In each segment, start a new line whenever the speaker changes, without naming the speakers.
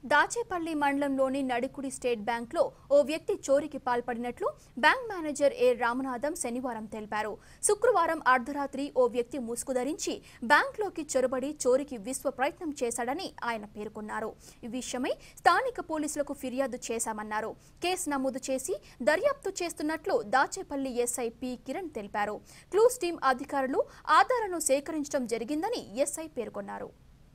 దాచేపల్లి మండలంలోని నడికుడి స్టేట్ బ్యాంక్లో ఓ వ్యక్తి చోరీకి పాల్పడినట్లు బ్యాంక్ మేనేజర్ ఏ రామనాథం శనివారం తెలిపారు శుక్రవారం అర్ధరాత్రి ఓ వ్యక్తి ముసుగు ధరించి బ్యాంక్లోకి చొరబడి చోరీకి విశ్వ ప్రయత్నం చేశాడని ఆయన పేర్కొన్నారు ఈ విషయమై స్థానిక పోలీసులకు ఫిర్యాదు చేశామన్నారు కేసు నమోదు చేసి దర్యాప్తు చేస్తున్నట్లు దాచేపల్లి ఎస్ఐ పి కిరణ్ తెలిపారు క్లూస్ టీం అధికారులు ఆధారాలను సేకరించడం జరిగిందని ఎస్ఐ పేర్కొన్నారు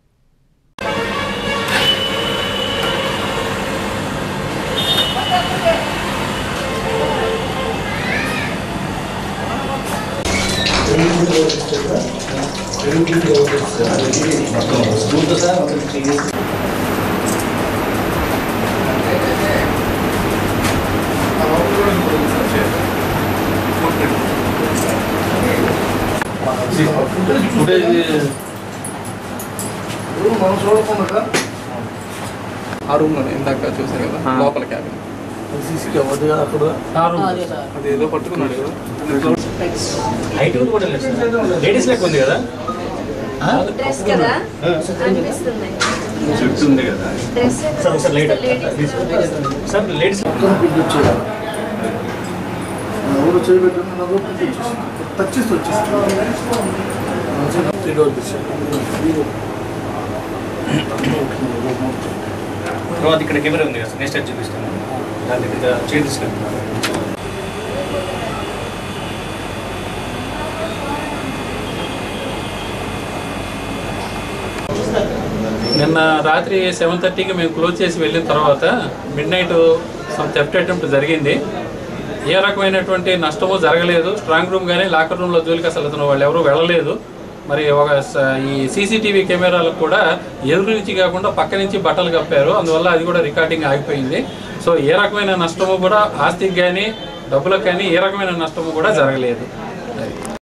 మనం చూడకుండా
ఆ రూమ్ లో ఇందాక చూసా కదా లోపల క్యాబిన్
సీసీ కెమెరా అక్కడ
అది ఏదో పట్టుకున్నాడు కదా
హైట్ కూడా లేదు సార్ లేడీస్ లెక్క ఉంది కదా
డ్రెస్ కదా అనిపిస్తుంది
చెప్తుంది కదా
డ్రెస్
సార్ ఒకసారి లైట్ సార్ లేడీస్
పిక్ చేయాలి ఎవరు చేయబెట్టిన నాకు పిక్ టచ్ చేసి వచ్చేసి త్రీ డోర్
తర్వాత ఇక్కడ కెమెరా ఉంది కదా సార్ నెక్స్ట్ అది చూపిస్తాను దాని దగ్గర చేయి తీసుకెళ్తాను
నిన్న రాత్రి సెవెన్ థర్టీకి మేము క్లోజ్ చేసి వెళ్ళిన తర్వాత midnight some theft attempt జరిగింది ఏ రకమైనటువంటి నష్టము జరగలేదు స్ట్రాంగ్ రూమ్ కానీ లాకర్ రూమ్లో జోలికి అసలు అతను వాళ్ళు ఎవరు వెళ్ళలేదు మరి ఒక స- ఈ సీసీటీవీ కెమెరాలకు కూడా ఎదురు నుంచి కాకుండా పక్క నుంచి బట్టలు కప్పారు అందువల్ల అది కూడా రికార్డింగ్ ఆగిపోయింది సో ఏ రకమైన నష్టము కూడా ఆస్తికి కానీ డబ్బులకు కానీ ఏ రకమైన నష్టము కూడా జరగలేదు అది